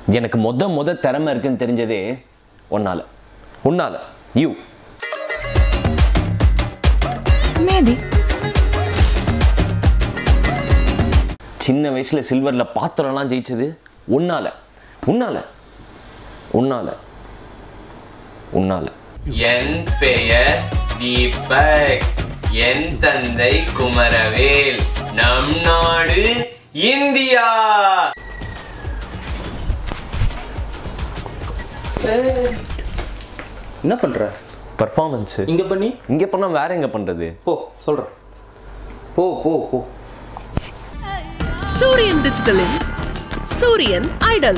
எனக்கு மொத மொத திறமை இருக்குன்னு தெரிஞ்சதே ஒன்னால உன்னால யூ மேபி சின்ன வயசுல சில்வர்ல பாத்திரம்லாம் ஜெயிச்சது உன்னால உன்னால உன்னால உன்னால என் பெயர் தீபக் என் தந்தை குமரவேல் நம் நாடு இந்தியா என்ன பண்ற பர்ஃபார்மன்ஸ் இங்க பண்ணி இங்க பண்ணா வேற எங்க பண்றது போ சொல்றேன் போ போ போ சூரியன் டிஜிட்டலின் சூரியன் ஐடல்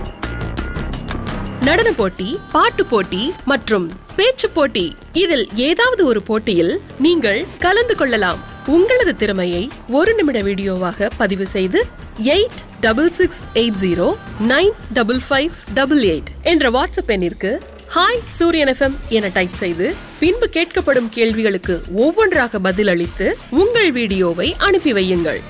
நடன போட்டி பாட்டு போட்டி மற்றும் பேச்சு போட்டி இதில் ஏதாவது ஒரு போட்டியில் நீங்கள் கலந்து கொள்ளலாம் உங்களது திறமையை ஒரு நிமிட வீடியோவாக பதிவு செய்து eight double six eight zero nine double five double eight என்ற வாட்ஸ்அப் எண்ணிற்கு ஹாய் சூரியன் எஃப்எம் என டைப் செய்து பின்பு கேட்கப்படும் கேள்விகளுக்கு ஒவ்வொன்றாக பதிலளித்து உங்கள் வீடியோவை அனுப்பி வையுங்கள்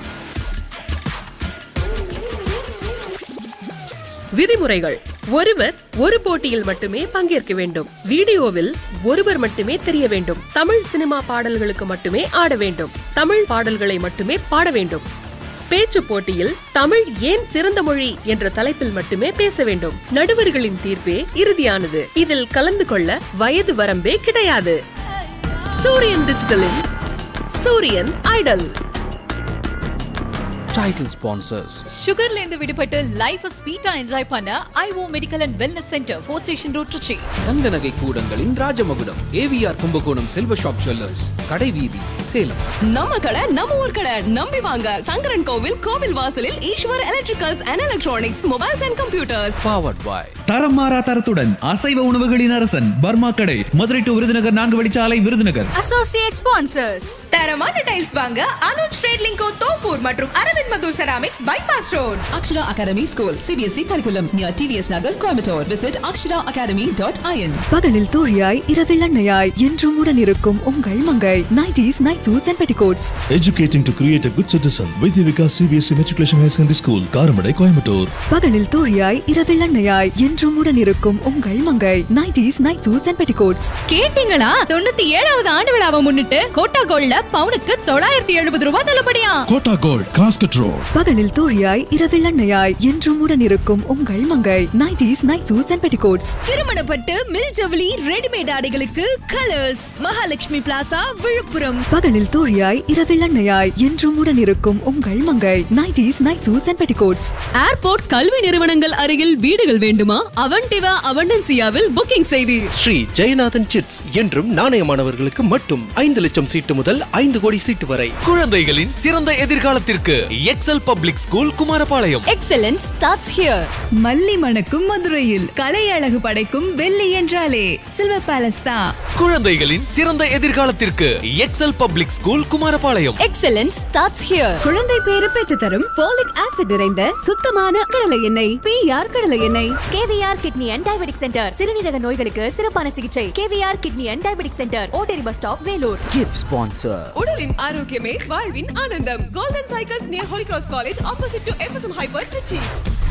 விதிமுறைகள் ஒருவர் ஒரு போட்டியில் மட்டுமே பங்கேற்க வேண்டும் வீடியோவில் ஒருவர் மட்டுமே தெரிய வேண்டும் தமிழ் சினிமா பாடல்களுக்கு மட்டுமே ஆட வேண்டும் தமிழ் பாடல்களை மட்டுமே பாட வேண்டும் பேச்சு போட்டியில் தமிழ் ஏன் சிறந்த மொழி என்ற தலைப்பில் மட்டுமே பேச வேண்டும் நடுவர்களின் தீர்ப்பே இறுதியானது இதில் கலந்து கொள்ள வயது வரம்பே கிடையாது சூரியன் டிஜிட்டலின் சூரியன் ஐடல் Title sponsors சுகர்ல இருந்து விடுபட்டு லைஃப் ஸ்வீட்டா என்ஜாய் பண்ண IO medical and wellness centre fort station road Trichy தங்க நகை கூடங்களின் ராஜமகுடம் ஏவிஆர் கும்பகோணம் செல்வ ஷாப் ஜுவல்லர்ஸ் கடை வீதி சேலம் நம்ம கடை நம்ம ஊர் கடை நம்பி வாங்க சங்கரன் கோவில் கோவில் வாசலில் Eswar electricals and electronics mobiles and computers powered by தரம் மாறா தரத்துடன் அசைவ உணவுகளின் அரசன் பர்மா கடை மதுரை டு விருதுநகர் நான்கு வழிச்சாலை விருதுநகர் அசோசியேட் ஸ்பான்சர்ஸ் தரமான டைல்ஸ் வாங்க அனுஜ் ட்ரேட்லிங்கோ தோப்பூர் மற்றும் Aravind Madhur ceramics bypass road Akshara Academy School, CBSE curriculum near TVS Nagar, Coimbatore. Visit aksharaacademy.in. பகலில் தோழியாய் இரவில் அன்னையாய் என்றும் உடனிருக்கும் உங்கள் Mangai nighties night suits and petticoats Educating to create a good citizen. Vidivika CBSE Matriculation High Secondary School, Karamadai, Coimbatore. பகலில் தோழியாய் இரவில் அன்னையாய் என்றும் உடனிருக்கும் உங்கள் Mangai nighties night suits and petticoats கேட்டீங்களா தொண்ணூத்தி ஏழாவது ஆண்டு விழாவை முன்னிட்டு கோட்டா கோல்ட்ல பவுனுக்கு தொள்ளாயிரத்தி எழுபது ரூபாய் தள்ளுபடியா Kota Gold, Crosket Road. பகலில் தோழியாய் இரவில் அன்னையாய் என்றும் உடனிருக்கும் உங்கள் Mangai nighties night suits and petticoats திருமணப்பட்டு மில் ஜவுளி ரெடிமேட் ஆடைகளுக்கு கலர்ஸ் மகாலட்சுமி பிளாசா விழுப்புரம் பகலில் தோழியாய் இரவில் அன்னையாய் என்றும் உடனிருக்கும் உங்கள் Mangai nighties night suits and petticoats airport கல்வி நிறுவனங்கள் அருகில் வீடுகள் வேண்டுமா அவன்டிவா அவண்டன்சியாவில் புக்கிங் செய்வீர் ஸ்ரீ ஜெயநாதன் சிட்ஸ் என்றும் நாணயமானவர்களுக்கு மட்டும் ஐந்து லட்சம் சீட்டு முதல் ஐந்து கோடி சீட்டு வரை குழந்தைகளின் சிறந்த எதிர்காலத்திற்கு Excel public school Kumarapalayam excellence starts here மல்லி மணக்கும் மதுரையில் கலை அழகு படைக்கும் வெள்ளி என்றாலே சில்வர் பேலஸ் தான் குழந்தைகளின் சிறந்த எதிர்காலத்திற்கு Excel public school Kumarapalayam excellence starts here குழந்தை பேறு பெற்று தரும் ஃபோலிக் ஆசிட் நிறைந்த சுத்தமான கடலை எண்ணெய் பிஆர் கடலை எண்ணெய் KVR kidney and diabetic centre சிறுநீரக நோய்களுக்கு சிறப்பான சிகிச்சை KVR kidney and diabetic centre Otteri bus stop Vellore Gift sponsor உடலின் ஆரோக்கியமே வாழ்வின் ஆனந்தம் golden cycles near Holy Cross college opposite to FSM hyper Trichy